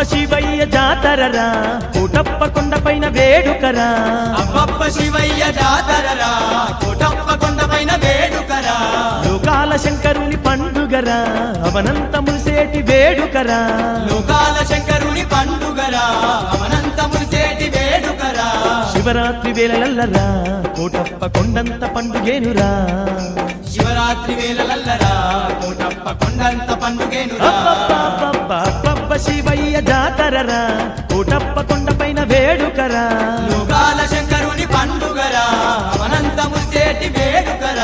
శివయ్య జాతరరా కోటప్ప కొండపైన వేడుకరా అబ్బబ్బ శివయ్య జాతరరా కోటప్ప కొండపైన వేడుకరా లోకాల శంకరుని పండుగరా అవనంత మురిసేటి వేడుకరా లోకాల శంకరుని పండుగరా అవనంత మురిసేటి వేడుకరా శివరాత్రి వేళలల్లరా కోటప్ప కొండంత పండుగేనురా శివరాత్రి వేళలల్లరా కోటప్ప కొండంత పండుగేనురా అబ్బబ్బబ్బబ్బబ్బ శివయ్య జాతరరా కోటప్ప కొండపైన వేడుకరా లోకాల శంకరుని పండుగరా అవనంత మురిసేటి వేడుకరా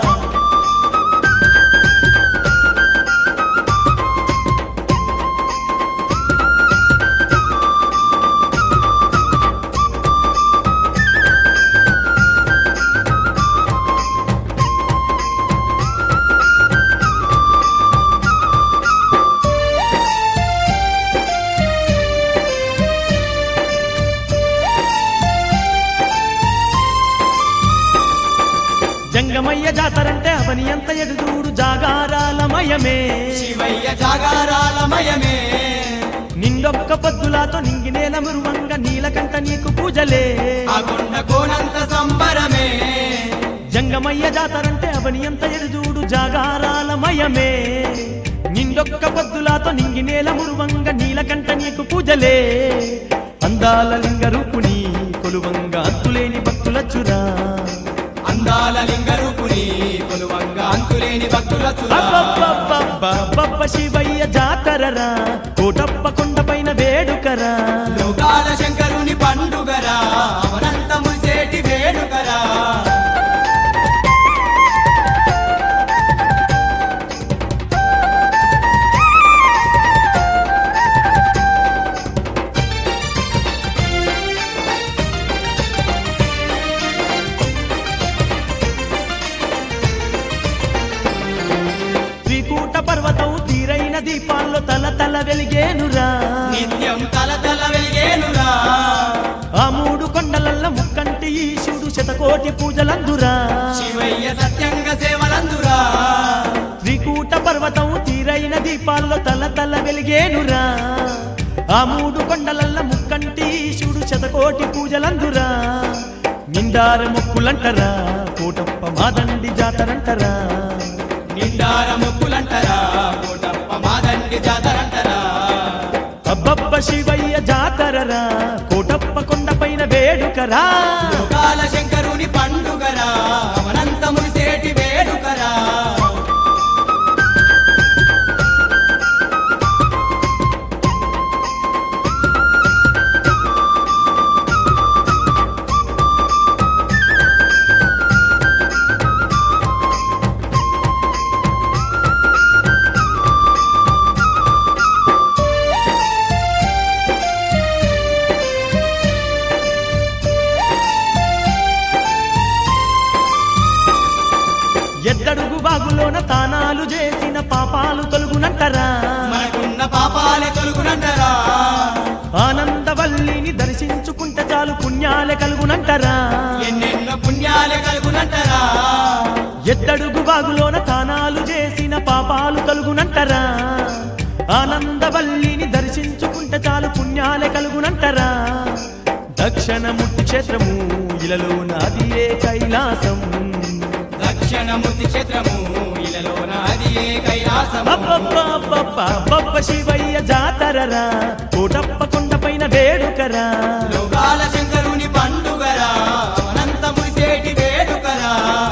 జంగమయ్య జాతరంటే అవని ఎంత ఎదుదూడు జాగారాలమయమే శివయ్య జాగారాలమయమే నిండొక్క పొద్దులాతో నింగి నేల మురువంగ నీలకంట నీకు పూజలే ఆ కొండ కోనంత సంబరమే జంగమయ్య జాతరంటే అవని ఎంత ఎదుదూడు జాగారాలమయమే నిండొక్క పొద్దులాతో నింగి నేల మురువంగ నీలకంట నీకు పూజలే అందాల లింగ రూపుని కొలువంగ అంతులేని భక్తులచ్చురా అందాల లింగ రూపుని కొలువంగా అంతులేని భక్తుల చురా అబ్బబ్బబ్బబ్బబ్బ శివయ్య జాతరరా కోటప్ప కొండపైన వేడుకరా లోకాల శంకరుని పండుగరా అవనంత మురిసేటి వేడుకరా శ్రీకూట పర్వతం తీరైన దీపాల్లో తల తల వెలిగేనురా నిత్యం తల తల వెలిగేనురా ఆ మూడు కొండలల్ల ముక్కంటి ఈశుడు శతకోటి పూజలందురా శివయ్య సత్యంగ సేవలందురా శ్రీకూట పర్వతం తీరైన దీపాల్లో తల తల వెలిగేనురా ఆ మూడు కొండలల్ల ముక్కంటి ఈశుడు శతకోటి పూజలందురా నిండార మొక్కులంటరా కోటప్ప మాదండి జాతరంటరా నిండార మొక్కులంటరా కోటప్ప మాదండి జాతరంటరా అబ్బబ్బ శివయ్య జాతరరా కోటప్ప కొండపైన వేడుకరా లోకాల శంకరుని పండుగరా అవనంత మురిసేటి వేడుకరా ఎద్దడుగు బాగులోన తానాలు చేసిన పాపాలు తొలుగునంటరా మనకున్న పాపాలే తొలుగునంటరా ఆనందవల్లిని దర్శించుకుంటే చాలు పుణ్యాలే కలుగునంటరా ఎన్నెన్నో పుణ్యాలే కలుగునంటరా ఎద్దడుగు బాగులోన తానాలు చేసిన పాపాలు తొలుగునంటరా ఆనందవల్లిని దర్శించుకుంటే చాలు పుణ్యాలే కలుగునంటరా దక్షిణముట్టి క్షేత్రము ఇలలో నాదియే కైలాసం దక్షిణమూర్తి క్షేత్రము ఇలలోన అది ఏ కైలాసము అబ్బబ్బబ్బబ్బబ్బ శివయ్య జాతరరా కోటప్ప కొండపైన వేడుకరా లోకాల శంకరుని పండుగరా అనంత మురిసేటి వేడుకరా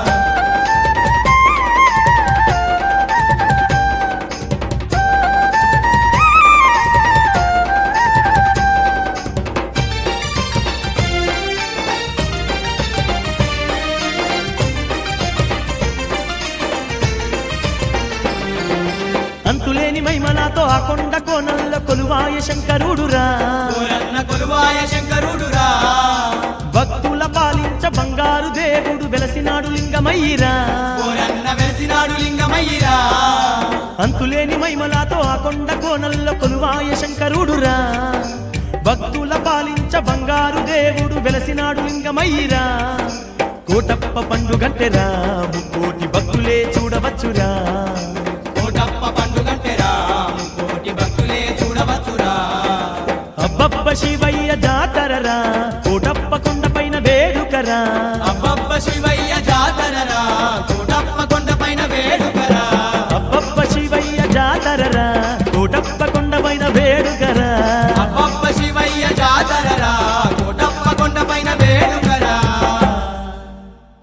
అంతులేని మైమనాతో ఆ కొండ కోనల్ల కొలువాయ శంకరుడురా కోరన్న కొలువాయ శంకరుడురా భక్తుల పాలించ బంగారు దేవుడు వెలసినాడు లింగమయ్యిరా కోరన్న వెలిసినాడు లింగమయ్యిరా అంతులేని మైమలాతో ఆ కొండ కోనల్ల కొలువాయ శంకరుడురా భక్తుల పాలించ బంగారు దేవుడు వెలసినాడు లింగమయ్యిరా కోటప్ప పండుగంటెరా ముక్కోటి భక్తులే చూడవచ్చురా కోటప్ప పండుగంటెరా కోటి భక్తులే చూడవచ్చురా శివయ్య జాతరరా